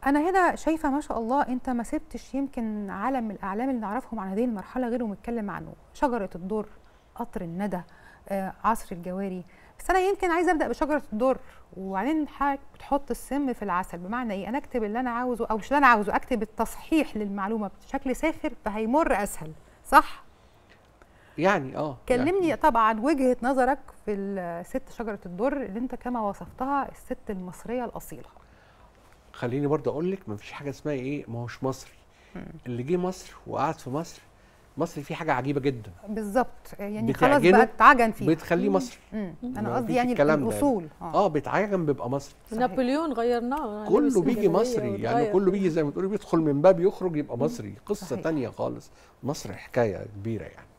انا هنا شايفه ما شاء الله انت ما سبتش يمكن عالم من الاعلام اللي نعرفهم عن هذه المرحله غير ومتكلم عنه شجره الدر قطر الندى آه، عصر الجواري بس انا يمكن عايزه ابدا بشجره الدر وبعدين حضرتك بتحط السم في العسل بمعنى ايه انا اكتب اللي انا عاوزه او مش اللي انا عاوزه اكتب التصحيح للمعلومه بشكل ساخر فهيمر اسهل صح يعني اه يعني كلمني طبعا وجهه نظرك في الست شجره الدر اللي انت كما وصفتها الست المصريه الاصيله خليني برضه اقول لك ما فيش حاجه اسمها ايه ما هوش مصري اللي جه مصر وقعد في مصر مصر فيه حاجه عجيبه جدا بالظبط يعني خلاص بتعجنه بقى اتعجن فيها بتخليه مصري مم. ما انا قصدي فيش يعني الكلام ده. الاصول اه بيتعجن بيبقى مصري صحيح. نابليون غيرناه لبس كله بيجي الجلابية مصري يعني واتغير. كله بيجي زي ما تقولي بيدخل من باب يخرج يبقى مصري قصه صحيح. تانية خالص مصر حكايه كبيره يعني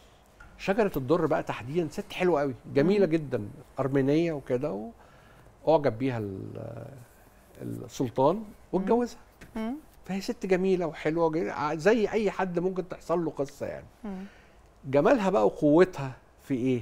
شجره الدر بقى تحديدا ست حلوه قوي جميله جدا ارمينيه وكده واعجب بيها ال- السلطان واتجوزها مم. فهي ست جميله وحلوه وجميلة، زي اي حد ممكن تحصل له قصه يعني مم. جمالها بقى وقوتها في ايه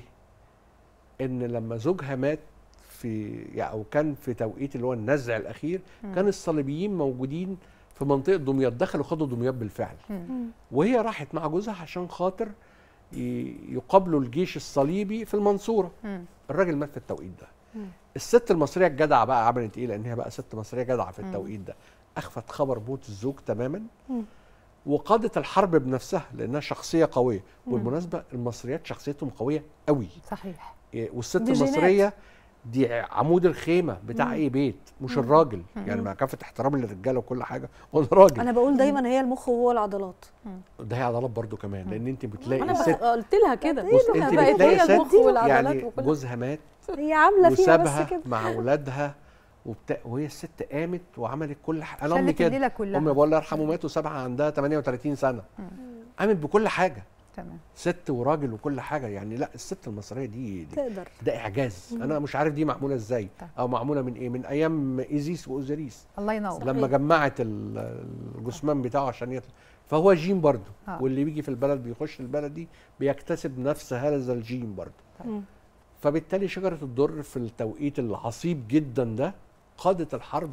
ان لما زوجها مات في يعني او كان في توقيت اللي هو النزع الاخير كان الصليبيين موجودين في منطقه دمياط دخلوا خدوا دمياط بالفعل مم. وهي راحت مع جوزها عشان خاطر ي- يقابلوا الجيش الصليبي في المنصوره مم. الراجل مات في التوقيت ده الست المصريه الجدعه بقى عملت ايه لان هي بقى ست مصريه جدعه في التوقيت ده اخفت خبر موت الزوج تماما وقادت الحرب بنفسها لانها شخصيه قويه والمناسبه المصريات شخصيتهم قويه قوي صحيح إيه، والست دي جينات. المصريه دي عمود الخيمه بتاع اي بيت مش الراجل يعني مع كافه احترامي للرجاله وكل حاجه وانا راجل انا بقول دايما هي المخ وهو العضلات ده هي عضلات برضو كمان لان انت بتلاقي انا الست بقى قلت لها كده بص انت بقت بتلاقي هي المخ ست والعضلات يعني وكل جوزها مات هي عامله فيها وسابها بس كده مع اولادها وبتاع وهي الست قامت وعملت كل حاجه انا امي شلت كده الليله كلها امي ابويا الله يرحمه مات وسابها عندها 38 سنه قامت بكل حاجه تمام ست وراجل وكل حاجه يعني لا الست المصريه دي, دي تقدر ده اعجاز انا مش عارف دي معموله ازاي طيب. او معموله من ايه من ايام ايزيس واوزيريس الله ينور لما جمعت ال- الجثمان بتاعه عشان يطلع فهو جين برضه آه. واللي بيجي في البلد بيخش البلد دي بيكتسب نفس هذا الجين برضه مم. فبالتالي شجره الدر في التوقيت العصيب جدا ده قادت الحرب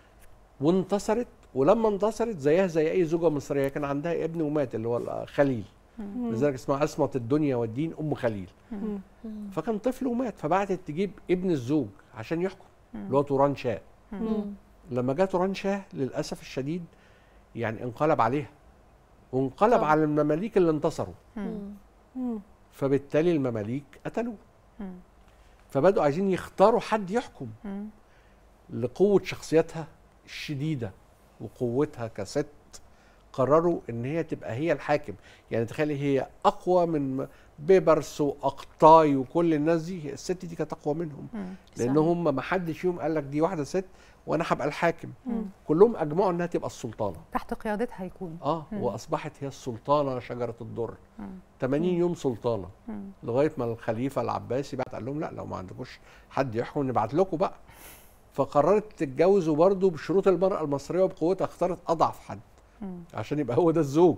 وانتصرت ولما انتصرت زيها زي اي زوجه مصريه كان عندها ابن ومات اللي هو خليل لذلك اسمها عصمه الدنيا والدين ام خليل مم. فكان طفل ومات فبعتت تجيب ابن الزوج عشان يحكم اللي هو توران شاه مم. لما جاء توران شاه للاسف الشديد يعني انقلب عليها وانقلب طبعا. على المماليك اللي انتصروا مم. مم. فبالتالي المماليك قتلوه مم. فبدأوا عايزين يختاروا حد يحكم مم. لقوة شخصيتها الشديدة وقوتها كست قرروا ان هي تبقى هي الحاكم يعني تخيلي هي اقوى من بيبرس واقطاي وكل الناس دي الست دي كانت اقوى منهم مم. لان هم ما حدش فيهم قال لك دي واحده ست وانا هبقى الحاكم مم. كلهم اجمعوا انها تبقى السلطانه تحت قيادتها هيكون اه مم. واصبحت هي السلطانه شجره الدر مم. 80 يوم سلطانه مم. لغايه ما الخليفه العباسي بعت قال لهم لا لو ما عندكوش حد يحكم نبعت لكم بقى فقررت تتجوز وبرضه بشروط المراه المصريه وبقوتها اختارت اضعف حد مم. عشان يبقى هو ده الزوج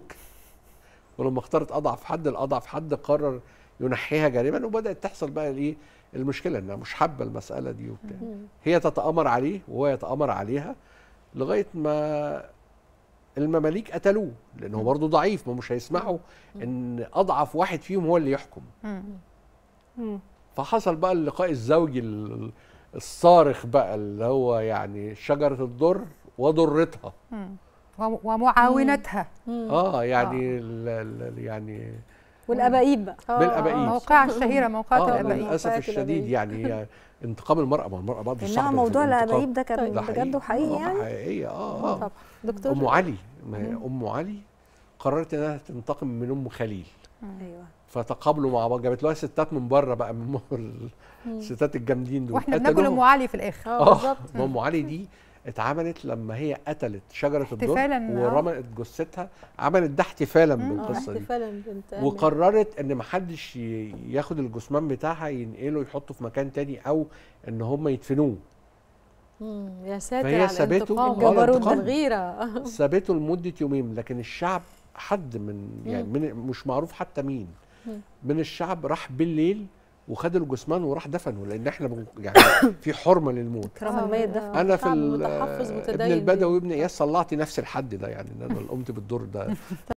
ولما اختارت اضعف حد الاضعف حد قرر ينحيها جانبا وبدات تحصل بقى الايه المشكله انها مش حابه المساله دي وبتاع هي تتامر عليه وهو يتامر عليها لغايه ما المماليك قتلوه لان هو برضه ضعيف ما مش هيسمحوا ان اضعف واحد فيهم هو اللي يحكم مم. مم. فحصل بقى اللقاء الزوجي ال- الصارخ بقى اللي هو يعني شجره الضر وضرتها مم. وم- ومعاونتها اه يعني ال ال يعني والابايب بقى آه، بالأبائيب. آه. موقعها الشهيره موقعة اه الابائيب للاسف وفاة الشديد الأبائيب. يعني هي انتقام المراه ما المراه برضه انما صعبة في موضوع الانتقام. الابايب ده كان ده بجد وحقيقي آه، يعني حقيقيه اه اه طب دكتور ام علي ما هي ام علي قررت انها تنتقم من ام خليل ايوه فتقابلوا مع بعض جابت لها ستات من بره بقى من ال- الستات الجامدين دول واحنا بناكل قتلوهم. ام علي في الاخر اه بالظبط ما ام علي دي اتعملت لما هي قتلت شجره الدر احتفالاً، آه. ورمت جثتها عملت ده احتفالا اه بالقصه دي احتفالا بنت أهل. وقررت ان محدش ي- ياخد الجثمان بتاعها ينقله يحطه في مكان تاني او ان هم يدفنوه مم، يا ساتر فهي على سابته الانتقام على الجبروت الانتقام. الغيره سابته لمده يومين لكن الشعب حد من يعني من مش معروف حتى مين مم. من الشعب راح بالليل وخد الجثمان وراح دفنه لان احنا بن- يعني في حرمه للموت كرم آه، الميت آه. ده انا في شعب ال- متحفظ ابن متدين البدوي وابن اياس صلعت نفس الحد ده يعني ان انا قمت بالدور ده